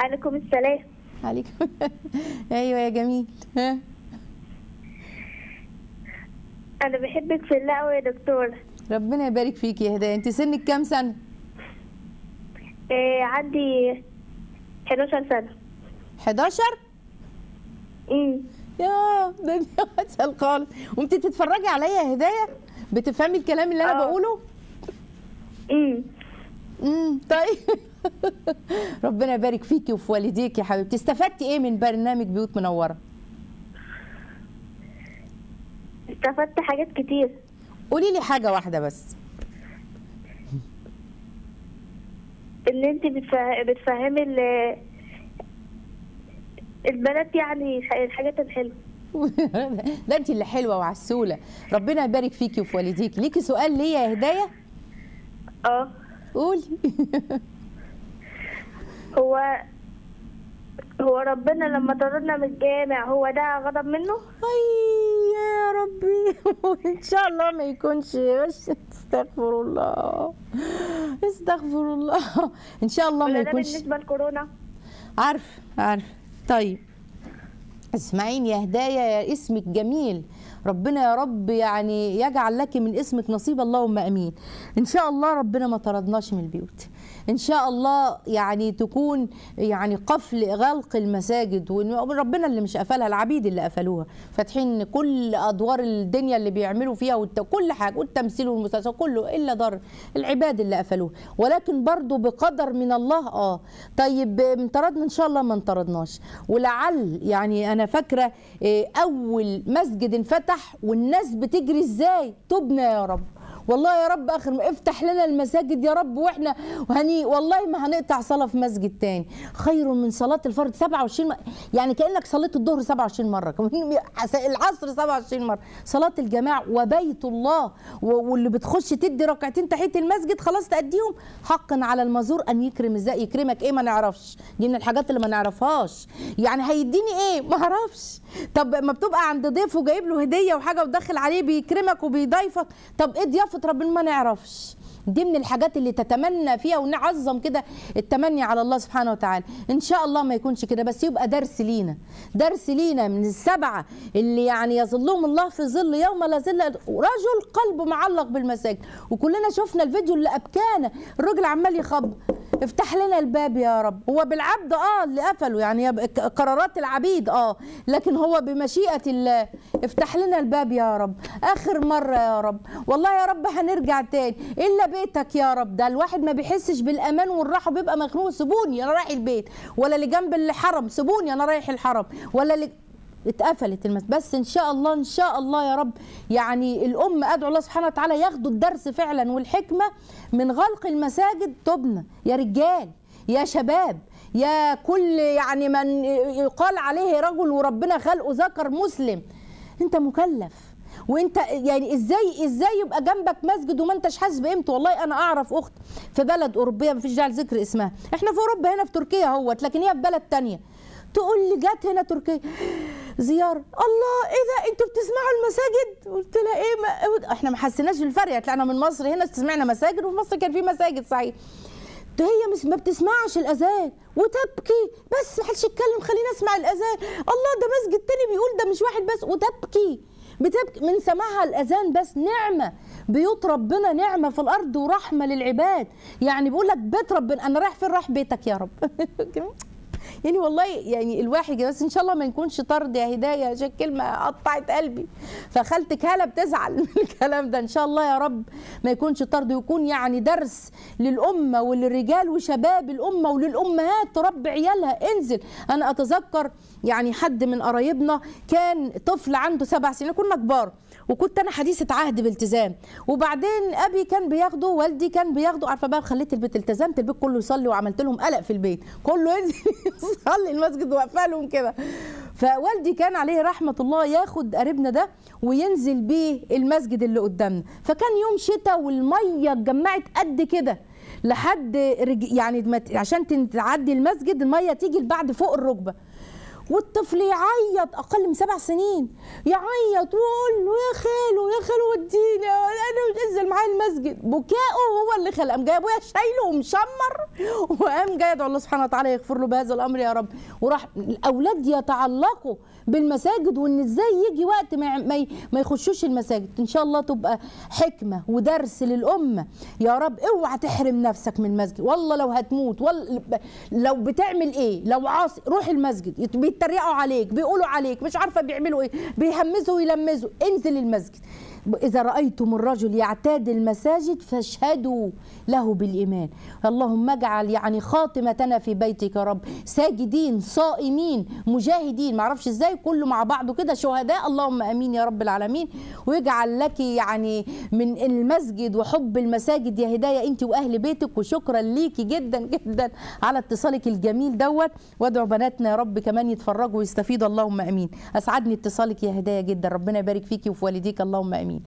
عليكم السلام عليكم ايوه يا جميل ها انا بحبك في الله قوي يا دكتوره ربنا يبارك فيك يا هدايه انت سنك كام سنه إيه عندي 11 سنه 11 امم يا ده انت اسهل خالص وانت تتفرجي عليا يا هدايه بتفهمي الكلام اللي انا آه. بقوله امم امم طيب ربنا يبارك فيكي وفي والديك يا حبيبتي استفدتي ايه من برنامج بيوت منوره استفدت حاجات كتير قولي لي حاجه واحده بس ان انت بتفه- بتفهمي ال- البنات يعني الحاجات الحلوه ده انت اللي حلوه وعسوله ربنا يبارك فيكي وفي والديك ليكي سؤال ليا يا هدايه اه قولي هو هو ربنا لما طردنا من الجامع هو ده غضب منه اي يا ربي ان شاء الله ما يكونش بس استغفر الله استغفر الله ان شاء الله ما ولا ده يكونش بالنسبه لكورونا عارف عارف طيب اسمعيني يا هدايا يا اسمك جميل ربنا يا رب يعني يجعل لك من اسمك نصيب اللهم امين ان شاء الله ربنا ما طردناش من البيوت ان شاء الله يعني تكون يعني قفل غلق المساجد وربنا اللي مش قفلها العبيد اللي قفلوها فاتحين كل ادوار الدنيا اللي بيعملوا فيها والت... كل حاجه والتمثيل والمسلسل كله الا دار العباد اللي قفلوها ولكن برضو بقدر من الله اه طيب انطردنا ان شاء الله ما انطردناش ولعل يعني انا فاكره إيه، اول مسجد انفتح والناس بتجري ازاي تبنى يا رب والله يا رب اخر ما افتح لنا المساجد يا رب واحنا هني والله ما هنقطع صلاه في مسجد تاني خير من صلاه الفرد 27 م... يعني كانك صليت الظهر 27 مره كمان العصر 27 مره صلاه الجماعه وبيت الله و- واللي بتخش تدي ركعتين تحيه المسجد خلاص تأديهم حقا على المزور ان يكرم ازاي يكرمك ايه ما نعرفش دي من الحاجات اللي ما نعرفهاش يعني هيديني ايه ما اعرفش طب ما بتبقى عند ضيف وجايب له هديه وحاجه وداخل عليه بيكرمك وبيضيفك طب ايه ضيافه ربنا ما نعرفش دي من الحاجات اللي تتمنى فيها ونعظم كده التمني على الله سبحانه وتعالى ان شاء الله ما يكونش كده بس يبقى درس لينا درس لينا من السبعه اللي يعني يظلهم الله في ظل يوم لا ظل رجل قلبه معلق بالمساجد وكلنا شفنا الفيديو اللي ابكانا الراجل عمال يخبط افتح لنا الباب يا رب هو بالعبد اه اللي قفلوا يعني يب- ك- قرارات العبيد اه لكن هو بمشيئة الله افتح لنا الباب يا رب اخر مرة يا رب والله يا رب هنرجع تاني الا بيتك يا رب ده الواحد ما بيحسش بالامان والراحة بيبقى مخنوق سيبوني انا رايح البيت ولا اللي جنب الحرم سيبوني انا رايح الحرم ولا اللي اتقفلت المس بس ان شاء الله ان شاء الله يا رب يعني الام ادعو الله سبحانه وتعالى ياخدوا الدرس فعلا والحكمه من غلق المساجد تبنى يا رجال يا شباب يا كل يعني من يقال عليه رجل وربنا خلقه ذكر مسلم انت مكلف وانت يعني ازاي ازاي يبقى جنبك مسجد وما انتش حاسس بقيمته والله انا اعرف اخت في بلد اوروبيه مفيش داعي لذكر اسمها احنا في اوروبا هنا في تركيا اهوت لكن هي في بلد تانية تقول لي جت هنا تركيا زياره الله ايه ده انتوا بتسمعوا المساجد قلت لها ايه ما احنا ما حسيناش بالفرق طلعنا من مصر هنا سمعنا مساجد وفي مصر كان في مساجد صحيح ده هي مش ما بتسمعش الاذان وتبكي بس ما حدش يتكلم خلينا اسمع الاذان الله ده مسجد تاني بيقول ده مش واحد بس وتبكي بتبكي من سماعها الاذان بس نعمه بيوت ربنا نعمه في الارض ورحمه للعباد يعني بيقول لك بيت ربنا انا رايح فين رايح بيتك يا رب يعني والله يعني الواحد بس ان شاء الله ما نكونش طرد يا هدايه عشان كلمه قطعت قلبي فخالتك هاله بتزعل من الكلام ده ان شاء الله يا رب ما يكونش طرد ويكون يعني درس للامه وللرجال وشباب الامه وللامهات تربي عيالها انزل انا اتذكر يعني حد من قرايبنا كان طفل عنده سبع سنين كنا كبار وكنت انا حديثه عهد بالتزام وبعدين ابي كان بياخده والدي كان بياخده عارفه بقى خليت البيت التزمت البيت كله يصلي وعملت لهم قلق في البيت كله ينزل يصلي المسجد واقفه لهم كده فوالدي كان عليه رحمه الله ياخد قريبنا ده وينزل بيه المسجد اللي قدامنا فكان يوم شتاء والميه اتجمعت قد كده لحد رج... يعني ما ت- عشان تعدي المسجد الميه تيجي لبعد فوق الركبه والطفل يعيط اقل من سبع سنين يعيط ويقول له يا خالو يا خالو وديني انا انزل معايا المسجد بكائه هو اللي خلق قام جاي ابويا شايله ومشمر وقام جاي يدعو الله سبحانه وتعالى يغفر له بهذا الامر يا رب وراح الاولاد يتعلقوا بالمساجد وان ازاي يجي وقت ما ما, ما يخشوش المساجد ان شاء الله تبقى حكمه ودرس للامه يا رب اوعى تحرم نفسك من المسجد والله لو هتموت وال... لو بتعمل ايه لو عاصي روح المسجد بيتريقوا عليك بيقولوا عليك مش عارفه بيعملوا ايه بيهمزوا ويلمزوا انزل المسجد إذا رأيتم الرجل يعتاد المساجد فاشهدوا له بالإيمان اللهم اجعل يعني خاتمتنا في بيتك يا رب ساجدين صائمين مجاهدين معرفش ازاي كله مع بعضه كده شهداء اللهم امين يا رب العالمين ويجعل لك يعني من المسجد وحب المساجد يا هدايه انت واهل بيتك وشكرا ليكي جدا جدا على اتصالك الجميل دوت وادعو بناتنا يا رب كمان يتفرجوا ويستفيدوا اللهم امين اسعدني اتصالك يا هدايه جدا ربنا يبارك فيكي وفي والديك اللهم امين